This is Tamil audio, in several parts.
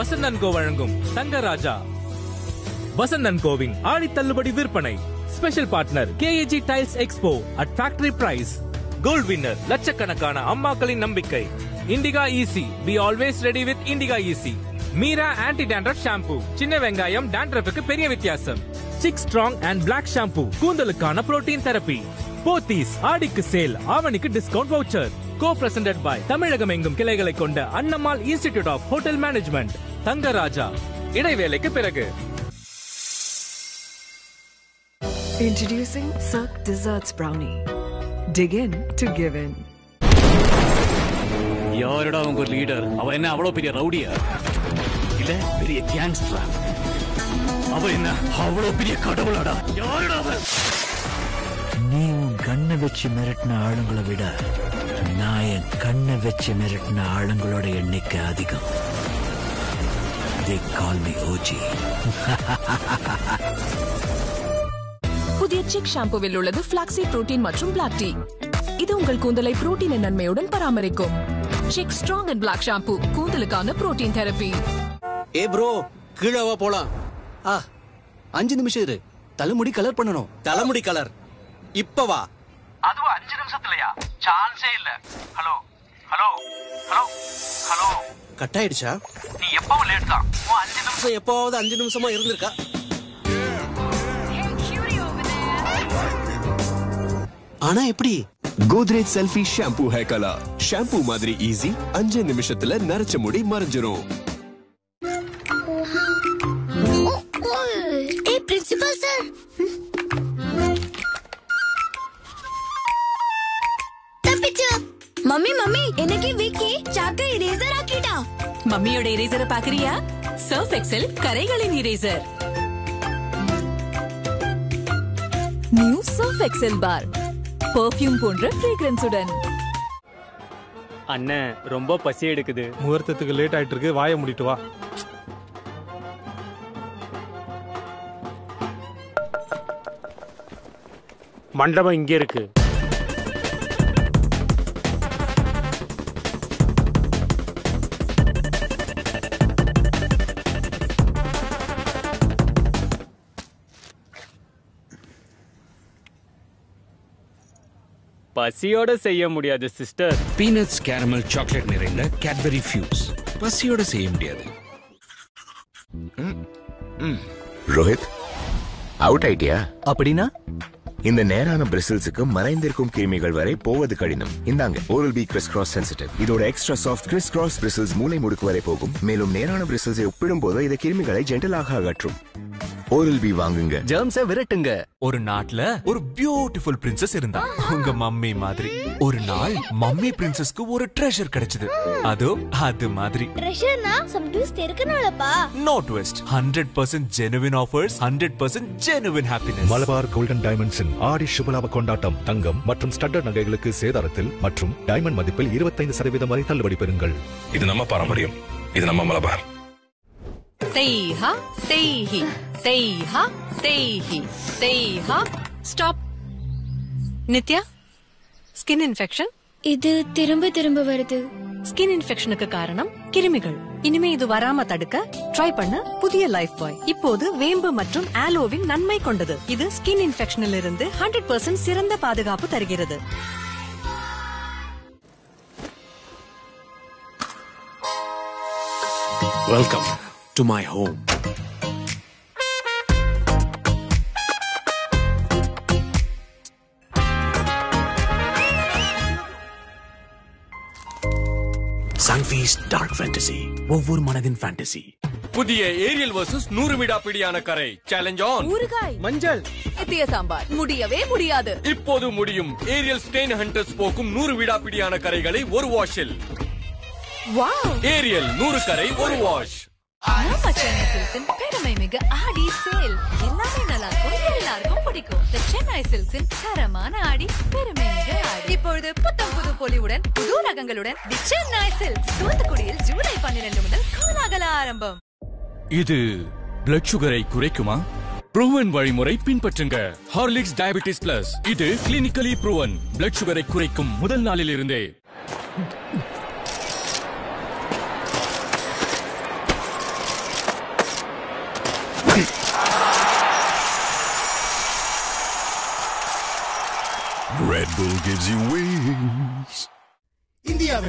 வசந்தன் கோ வழங்கும் தங்கராஜா வசந்தன் கோவின் ஆடி தள்ளுபடி விற்பனை special partner KAG tiles expo at factory price gold winner லட்சக்கணக்கான அம்மாக்களின் நம்பிக்கை Indica easy be always ready with Indica easy Meera anti dandruff shampoo சின்ன வெங்காயம் டேண்ட்ரஃபுக்கு பெரிய வித்தியாசம் Chik strong and black shampoo கூந்தலுக்கான புரோட்டீன் தெரப்பி போத்தீஸ் ஆடிக்கு சேல் ஆவணிக்கு discount voucher co presented by தமிழகம் எங்கும் கிளைகளை கொண்ட Annammal institute of hotel management Thangaraja இடைவேளைக்கு பிறகு Introducing Silk Desserts Brownie. Dig in to give in. யாருடா உங்க லீடர் அவ என்ன அவ்வளவு பெரிய ரவுடியா இல்ல பெரிய கேங்ஸ்டரா அவ என்ன அவ்வளவு பெரிய கடவுளாடா யாருடா அவ நீ உன் கண்ணை வச்சு மிரட்டின ஆளுங்களை விட நான் என் கண்ணை வச்சு மிரட்டின ஆளுங்களோட எண்ணிக்கை அதிகம் They call me OG. புதிய சிக் ஷாம்புவில் உள்ளது பிளாக்ஸி புரோட்டீன் மற்றும் பிளாக் டீ இது உங்கள் கூந்தலை புரோட்டீன் நன்மையுடன் பராமரிக்கும் Chik strong and black shampoo கூந்தலுக்கான புரோட்டீன் தெரப்பி ஏ ப்ரோ கீழே வா போலாம் ஆ அஞ்சு நிமிஷம் இரு தலைமுடி கலர் பண்ணணும் தலைமுடி கலர் இப்ப வா அதுவும் அஞ்சு நிமிஷத்துலயா சான்ஸே இல்ல hello hello hello hello cut ஆயிடுச்சா நீ எப்பவும் லேட் தான் உன் அஞ்சு நிமிஷம் நிமிஷம் எப்பவாவது அஞ்சு நிமிஷமா இருந்திருக்கா ஆனா எப்படி Godrej selfie shampoo hair colour shampoo மாதிரி ஈஸி அஞ்சு நிமிஷத்துல நரைச்ச முடி மறைஞ்சிரும் ஏய் பிரின்சிபல் சார் தப்பிச்சு மம்மி மம்மி எனக்கு விக்கி சாக்க இரேசர் ஆக்கிட்டா மம்மியோட இரேசரை பாக்குறியா சர்ஃப் எக்ஸல் கரைகளின் eraser new Surf Excel bar perfume போன்ற ஃப்ரேக்ரன்ஸுடன் அண்ணன் ரொம்ப பசி எடுக்குது முகூர்த்தத்துக்கு லேட் ஆயிட்டு இருக்கு வாயை மூடிட்டு வா மண்டபம் இங்க இருக்கு பசியோட செய்ய முடியாது சிஸ்டர் பீனட்ஸ் கேரமல் சாக்லேட் நிறைந்த கேட்பரி ஃபியூஸ் பசியோட செய்ய முடியாது ரோஹித் அவுட் ஆயிட்டியா அப்படின்னா இந்த நேரான பிரிசில்ஸுக்கு மறைந்திருக்கும் கிருமிகள் வரை போவது கடினம் இந்தாங்க Oral B criss cross sensitive இதோட extra soft criss cross bristles மூளை முடுக்கு வரை போகும் மேலும் நேரான பிரிசில்ஸை ஒப்பிடும் போது இது கிருமிகளை ஜென்டலாக அகற்றும் ஓரல் பி வாங்குங்க ஜெர்ம்ஸை விரட்டுங்க ஒரு நாட்டுல ஒரு பியூட்டிஃபுல் பிரின்சஸ் இருந்தா உங்க மம்மி மாதிரி ஒரு நாள் மம்மி பிரின்சஸ்க்கு ஒரு ட்ரெஷர் கிடைச்சது அதோ அது மாதிரி ட்ரெஷர்னா சம் ட்விஸ்ட் இருக்கனாலப்பா no twist hundred percent genuine offers hundred percent genuine happiness Malabar golden டைமண்ட்ஸின் ஆடி சுபலாப கொண்டாட்டம் தங்கம் மற்றும் ஸ்டட்டர் நகைகளுக்கு சேதாரத்தில் மற்றும் டைமண்ட் மதிப்பில் இருபத்தைந்து சதவீதம் வரை தள்ளுபடி பெறுங்கள் இது நம்ம பாரம்பரியம் இது நம்ம மலபார் தெய்ஹா தெய்ஹி தெய்ஹா தெய்ஹி தெய்ஹா ஸ்டாப் நித்யா ஸ்கின் இன்ஃபெக்ஷன் இது திரும்ப திரும்ப வருது ஸ்கின் இன்ஃபெக்ஷனுக்கு காரணம் கிருமிகள் இனிமே இது வராம தடுக்க ட்ரை பண்ண புதிய லைஃப் பாய் இப்போது வேம்பு மற்றும் ஆலோவின் நன்மை கொண்டது இது ஸ்கின் இன்ஃபெக்ஷனில் இருந்து ஹண்ட்ரட் பர்சன்ட் சிறந்த பாதுகாப்பு தருகிறது welcome to my home Sunfeast dark fantasy ஒவ்வொரு மனதின் ஃபேண்டசி புதிய ஏரியல் வர்சஸ் நூறு விடா பிடியான கரை சேலஞ்ச் ஆன் ஊறுகாய் மஞ்சள் நித்திய சாம்பார் முடியவே முடியாது இப்போது முடியும் ஏரியல் ஸ்டெயின் ஹண்டர்ஸ் போக்கும் நூறு விடா பிடியான கரைகளை ஒரு வாஷில் வாவ் ஏரியல் நூறு கரை ஒரு வாஷ் நம்ம சென்னை சில்க்ஸின் பெருமை மிக ஆடி சேல் எல்லாமே நல்லா இருக்கும் எல்லாருக்கும் பிடிக்கும் The சென்னை சில்க்ஸின் தரமான ஆடி பெருமை மிக ஆடி இப்பொழுது புத்தம் புது பொலிவுடன் புது ரகங்களுடன் தி சென்னை சில்க்ஸ் தூத்துக்குடியில் ஜூலை பன்னிரண்டு முதல் கோலாகல ஆரம்பம் இது பிளட் சுகரை குறைக்குமா ப்ரூவன் வழிமுறை பின்பற்றுங்க ஹார்லிக்ஸ் டயபிட்டிஸ் பிளஸ் இது கிளினிக்கலி ப்ரூவன் பிளட் சுகரை குறைக்கும் முதல் நாளில் இருந்தே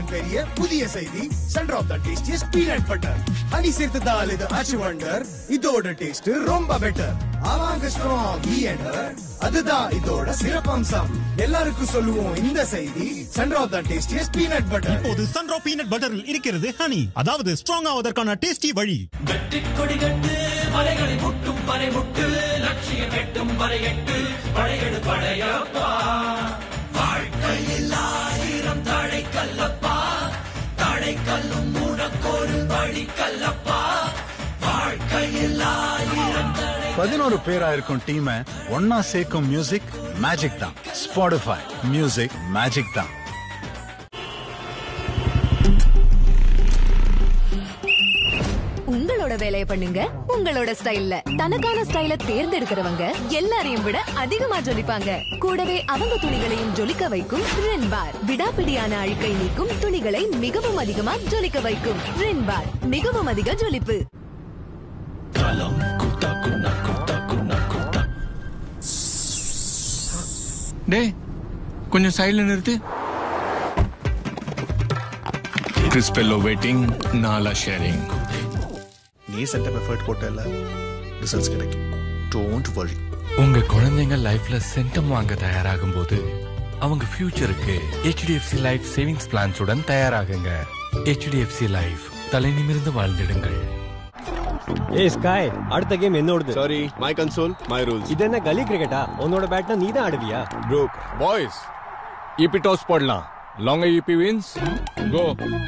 பெரிய பெரிய புதிய செய்தி centre of the tastiest peanut butter honey சேர்த்ததால் இது ஆச்சு வண்டர் இதோட டேஸ்ட் ரொம்ப பெட்டர் ஆவாங்க ஸ்ட்ராங் ஈ அதுதான் இதோட சிறப்பம்சம் எல்லாருக்கும் சொல்லுவோம் இந்த செய்தி centre of the tastiest peanut butter இப்போது சன்ட்ரோ பீனட் பட்டரில் இருக்கிறது ஹனி அதாவது ஸ்ட்ராங் ஆவதற்கான டேஸ்டி வழி கொடிகட்டு மலைகளை முட்டும் பனை முட்டு லட்சியம் எட்டும் வரை எட்டு படையெடு படையப்பா வாழ்க்கையில் ஆயிரம் தடை கல்லப்பா தடை கல்லும் உனக்கொரு படி கல்லப்பா வாழ்க்கையில் ஆயிரம் தடை பதினோரு பேரா இருக்கும் டீம் ஒன்னா சேர்க்கும் மியூசிக் மேஜிக் தான் ஸ்பாடிஃபை மியூசிக் மேஜிக் தான் உங்களோட வேலையை பண்ணுங்க உங்களோட ஸ்டைல்ல தனக்கான ஸ்டைல தேர்ந்தெடுக்கிறவங்க எல்லாரையும் விட அதிகமா ஜொலிப்பாங்க கூடவே அவங்க துணிகளையும் ஜொலிக்க வைக்கும் ரின் பார் விடாப்பிடியான அழுக்கை நீக்கும் துணிகளை மிகவும் அதிகமா ஜொலிக்க வைக்கும் ரின் பார் மிகவும் அதிக ஜொலிப்பு டேய் கொஞ்சம் சைடுல நிறுத்து கிறிஸ்பெல்லோ வெயிட்டிங் நாலா ஷேரிங் நீ சென்டம் எஃபர்ட் போட்டல ரிசல்ட்ஸ் கிடைக்கும் டோன்ட் வரி உங்க குழந்தைங்க லைஃப்ல சென்டம் வாங்க தயாராகும் போது அவங்க ஃபியூச்சருக்கு ஹெச்டிஎஃப்சி லைஃப் சேவிங்ஸ் பிளான்ஸ் உடன் தயாராகுங்க ஹெச்டிஎஃப்சி லைஃப் தலை நிமிர்ந்து வாழ்ந்திடுங்கள் ஏய் ஸ்காய் அடுத்த கேம் என்னோடது sorry my console my rules இது என்ன கலி கிரிக்கெட்டா உன்னோட பேட்னா நீ தான் ஆடுவியா ப்ரோக் பாய்ஸ் இபி டாஸ் போடலாம் லாங் இபி வின்ஸ் கோ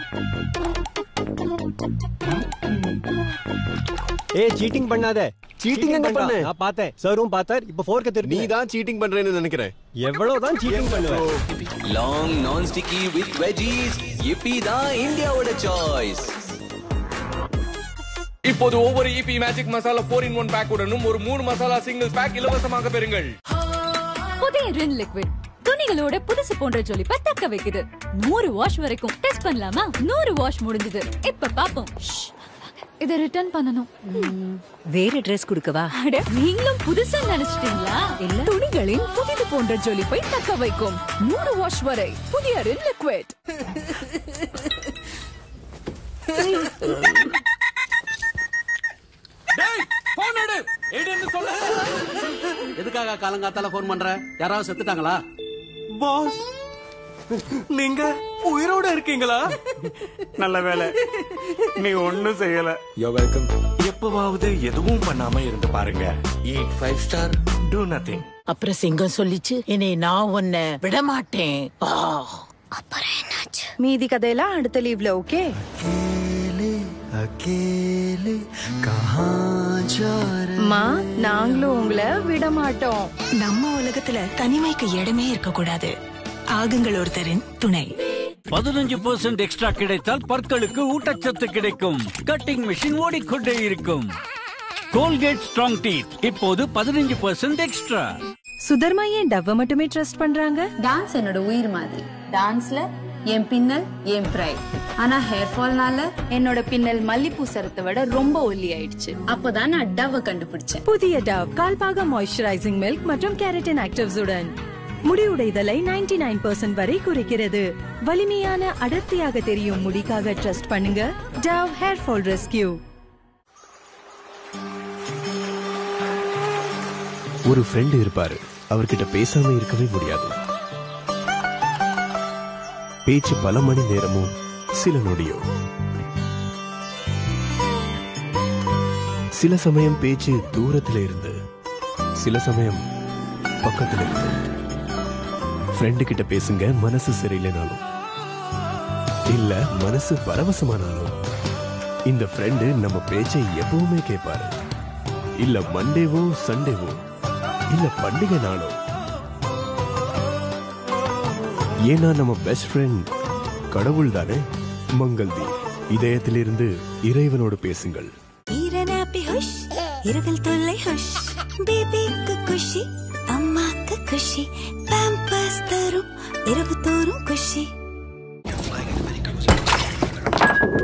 ஏய் சீட்டிங் பண்ணாத சீட்டிங் என்ன பண்ண நான் பார்த்தேன் சரும் பார்த்தார் இப்போ ஃபோர்க்க திருப்பி நீ தான் சீட்டிங் பண்றேன்னு நினைக்கிறேன் எவ்வளவு தான் சீட்டிங் பண்ணுவ லாங் நான் ஸ்டிக்கி வித் வெஜிஸ் இப்பி தான் இந்தியாவோட சாய்ஸ் இப்போது ஒவ்வொரு இபி magic masala four in one pack உடனும் ஒரு மூணு மசாலா சிங்கிள் பேக் இலவசமாக பெறுங்கள் புதிய ரின் லிக்விட் துணிகளோட புதுசு போன்ற ஜொலிப்பை தக்க வைக்குது நூறு வாஷ் வரைக்கும் டெஸ்ட் பண்ணலாமா நூறு வாஷ் முடிஞ்சது இப்ப பாப்போம் இதை ரிட்டர்ன் பண்ணணும் வேற ட்ரெஸ் கொடுக்கவா அட நீங்களும் புதுசா நினைச்சிட்டீங்களா இல்ல துணிகளின் புதிது போன்ற ஜொலிப்பை தக்க வைக்கும் நூறு வாஷ் வரை புதிய ரின் லிக்விட் எதுக்காக காலங்காத்தால ஃபோன் பண்ற யாராவது செத்துட்டாங்களா பாஸ் நீங்க உயிரோட இருக்கீங்களா நல்ல வேலை நீ ஒண்ணும் செய்யல யோ வெல்கம் எப்பவாவது எதுவும் பண்ணாம இருந்து பாருங்க eat five star do nothing அப்புறம் சிங்கம் சொல்லிச்சு என்னை நான் உன்னை விட மாட்டேன் ஆ. மீதி கதையெல்லாம் அடுத்த லீவ்ல ஓகே अकेले कहाँ जा மா நாங்களும் உங்களை விட மாட்டோம் நம்ம உலகத்துல தனிமைக்கு இடமே இருக்க கூடாது ஆகுங்கள் ஒருத்தரின் துணை பதினஞ்சு பர்சன்ட் எக்ஸ்ட்ரா கிடைத்தால் பற்களுக்கு ஊட்டச்சத்து கிடைக்கும் கட்டிங் மிஷின் ஓடிக்கொண்டே இருக்கும் கோல்கேட் ஸ்ட்ராங் டீத் இப்போது பதினஞ்சு பர்சன்ட் எக்ஸ்ட்ரா சுதர்மா ஏன் டவ்வ மட்டுமே ட்ரஸ்ட் பண்றாங்க டான்ஸ் என்னோட உயிர் மாதிரி டான்ஸ்ல என் பின்னல் என் ப்ரைட் ஆனா ஹேர் ஃபால்னால என்னோட பின்னல் மல்லிப்பூ சரத்தை விட ரொம்ப ஒல்லி ஆயிடுச்சு அப்பதான் நான் டவ் கண்டுபிடிச்சேன் புதிய டவ் கால்பாக மாய்ஸ்சரைசிங் மில்க் மற்றும் கேரட்டின் ஆக்டிவ்ஸ் உடன் முடி உடைதலை 99% நைன் பர்சன்ட் வரை குறைக்கிறது வலிமையான அடர்த்தியாக தெரியும் முடிக்காக ட்ரஸ்ட் பண்ணுங்க டவ் ஹேர் ஃபால் ரெஸ்கியூ ஒரு ஃப்ரெண்ட் இருப்பாரு அவர்கிட்ட பேசாம இருக்கவே முடியாது பேச்சு பல மணி நேரமும் சில நொடியோ சில சமயம் பேச்சு தூரத்துல இருந்து சில சமயம் பக்கத்துல இருந்து ஃப்ரெண்டு கிட்ட பேசுங்க மனசு சரியில்லைனாலும் இல்ல மனசு பரவசமானாலும் இந்த ஃப்ரெண்டு நம்ம பேச்சை எப்பவுமே கேட்பாரு இல்ல மண்டேவோ சண்டேவோ இல்ல பண்டிகை நாளோ ஏன்னா நம்ம பெஸ்ட் ஃப்ரெண்ட் கடவுள் தானே மங்கள்தி இதயத்திலிருந்து இறைவனோடு பேசுங்கள் ஈரனாப்பி ஹுஷ் இரவில் தொல்லை ஹுஷ் பேபிக்கு குஷி அம்மாக்கு குஷி பாம்பஸ் தரும் இரவு தோறும் குஷி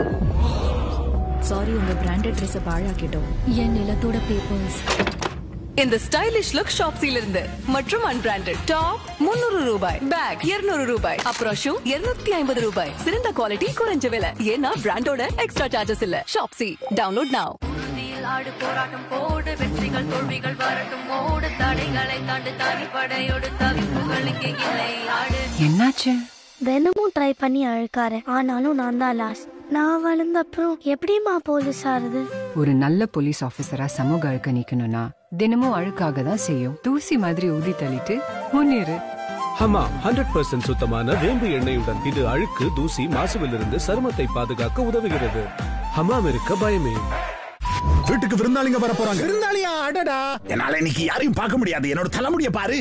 சாரி உங்க பிராண்டட் ட்ரெஸ் பாழாக்கிட்டோம் என் நிலத்தோட பேப்பர்ஸ் இந்த ஸ்டைலிஷ் லுக் ஷாப்ஸில இருந்து மற்றும் அன்பிராண்டட் டாப் முன்னூறு ரூபாய் பேக் இருநூறு ரூபாய் அப்புறம் ஷூ இருநூத்தி ஐம்பது ரூபாய் சிறந்த குவாலிட்டி குறைஞ்ச விலை ஏன்னா பிராண்டோட எக்ஸ்ட்ரா சார்ஜஸ் இல்ல ஷாப்ஸி டவுன்லோட் நவ் ஆடு போராட்டம் போடு வெற்றிகள் தோல்விகள் வரட்டும் ஓடு தடைகளை தாண்டு தனி படையோடு தவிப்புகள் இங்கே இல்லை ஆடு என்னாச்சு தினமும் ட்ரை பண்ணி அழுக்காரு ஆனாலும் நான் தான் லாஸ்ட் நான் வளர்ந்த அப்புறம் எப்படிமா போலீஸ் ஆறுது ஒரு நல்ல போலீஸ் ஆபீசரா சமூக அழுக்க நீக்கணும்னா தினமும் அழுக்காக தான் செய்யும் தூசி மாதிரி ஊதி தள்ளிட்டு முன்னேறு ஹமா ஹண்ட்ரட் பர்சன்ட் சுத்தமான வேம்பு எண்ணெயுடன் இது அழுக்கு தூசி மாசுவிலிருந்து சருமத்தை பாதுகாக்க உதவுகிறது ஹமாம் இருக்க பயமே வீட்டுக்கு விருந்தாளிங்க வர போறாங்க விருந்தாளியா அடடா என்னால இன்னைக்கு யாரையும் பார்க்க முடியாது என்னோட தலைமுடிய பாரு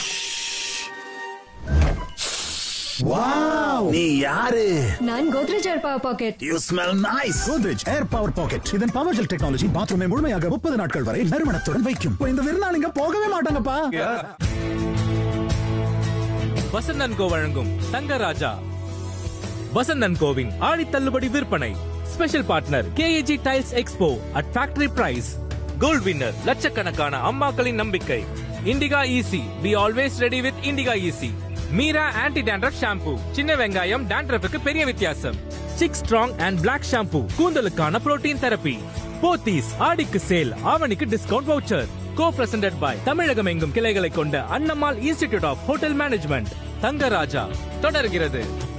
வாவ் நீ யாரு நான் Godrej air power pocket you smell nice Godrej air power pocket இதன் பவர் ஜெல் டெக்னாலஜி பாத்ரூமை முழுமையாக முப்பது நாட்கள் வரை நறுமணத்துடன் வைக்கும் இந்த விருந்தாளிங்க போகவே மாட்டாங்கப்பா வசந்தன் கோ வழங்கும் தங்க ராஜா வசந்தன் கோவின் ஆடி தள்ளுபடி விற்பனை special partner KAG tiles expo at factory price gold winner லட்சக்கணக்கான அம்மாக்களின் நம்பிக்கை Indica easy be always ready with Indica easy Meera anti dandruff shampoo சின்ன வெங்காயம் டேண்ட்ரஃபுக்கு பெரிய வித்தியாசம் Chik strong and black shampoo கூந்தலுக்கான புரோட்டீன் தெரப்பி போத்தீஸ் ஆடிக்கு சேல் ஆவணிக்கு discount voucher co presented by தமிழகம் எங்கும் கிளைகளை கொண்ட Annammal institute of hotel management Thangaraja தொடர்கிறது